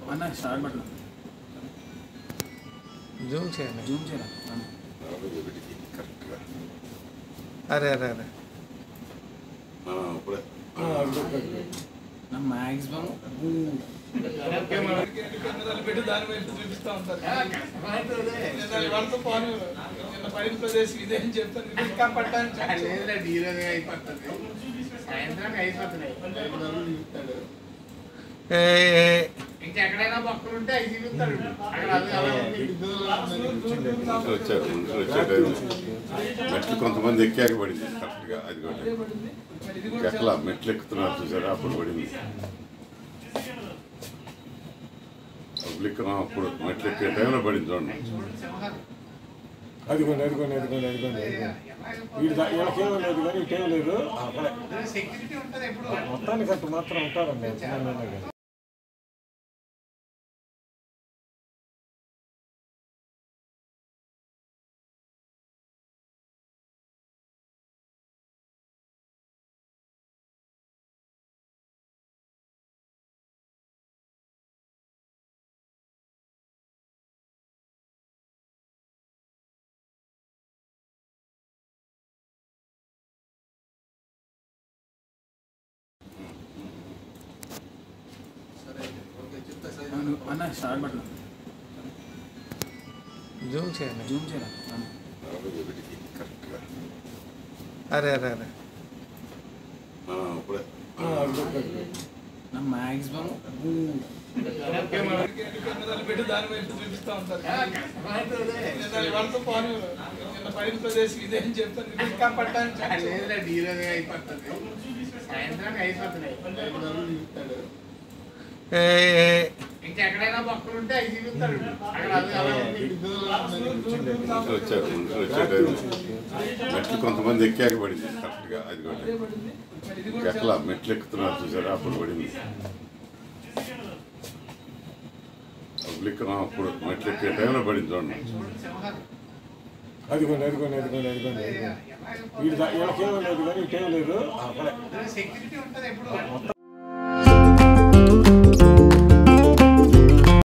అన్న స్టార్ట్ బట్టలు జూమ్ చేయండి జూమ్ చేయరా నాలుగు ఒకటికి కరెక్ట్గా అరే అరే అరే ఆ, ఇప్పుడే నా మ్యాక్సిమం పెట్టి దాని వైపు చూపిస్తా ఉంటారు నిన్న వాళ్ళతో ఫోన్ నిన్న పడిన ప్రదేశం ఇదే అని చెప్తాను ఇది ఇంకా పట్టాను లేదులేండి ఈ రోజే అయిపోతుంది సాయంత్రానికి అయిపోతుంది ఐదు రోజులు చూస్తాడు ఏ, ఏ, ఇంకెక్కడైనా మొక్కలు ఉంటే అవి చూపిస్తాడు అక్కడ అది అలా ఉంది, ఇది దూరంగా ఉంది. మనుషులు వచ్చారు మనుషులు వచ్చే టైం మెట్లు కొంతమంది ఎక్కాక పడింది కరెక్ట్గా అది కూడా ఇది కూడా ఎక్కలా మెట్లు ఎక్కుతున్నారు చూసారా అప్పుడు పడింది పబ్లిక్ అప్పుడు మెట్లు ఎక్కే టైంలో పడింది చూడండి చూడండి సింహాలు. అదిగోండి అదిగోండి అదిగోండి అదిగోండి అదిగోండి వీడి దా- వీళ్ళకేమో లేదు కానీ ఇటేం లేదు అక్కడ అందులో సెక్యూరిటీ ఉంటుంది ఎప్పుడు మొత్తానికి అట్టు మాత్రం ఉంటారండి ఎంతమంది అయినా కానీ అన్న స్టార్ట్ బట్టలు జూమ్ చేయండి జూమ్ చేయరా నాలుగు ఒకటికి కరెక్ట్గా అరే అరే అరే ఆ, ఇప్పుడే నా మ్యాక్సిమం పెట్టి దాని వైపు చూపిస్తా ఉంటారు నిన్న వాళ్ళతో ఫోన్ నిన్న పడిన ప్రదేశం ఇదే అని చెప్తాను ఇది ఇంకా పట్టాను లేదులేండి ఈ రోజే అయిపోతుంది సాయంత్రానికి అయిపోతుంది ఐదు రోజులు చూస్తాడు ఏ, ఏ, ఇంకెక్కడైనా మొక్కలు ఉంటే అవి చూపిస్తాడు అక్కడ అది అలా ఉంది, ఇది దూరంగా ఉంది. మనుషులు వచ్చారు మనుషులు వచ్చే టైం మెట్లు కొంతమంది ఎక్కాక పడింది కరెక్ట్గా అది కూడా ఇది కూడా ఎక్కలా మెట్లు ఎక్కుతున్నారు చూసారా అప్పుడు పడింది పబ్లిక్ అప్పుడు మెట్లు ఎక్కే టైంలో పడింది చూడండి చూడండి సింహాలు. అదిగోండి అదిగోండి అదిగోండి అదిగోండి అదిగోండి వీడి దా- వీళ్ళకేమో లేదు కానీ ఇటేం లేదు అక్కడ అందులో సెక్యూరిటీ ఉంటుంది ఎప్పుడు మొత్తానికి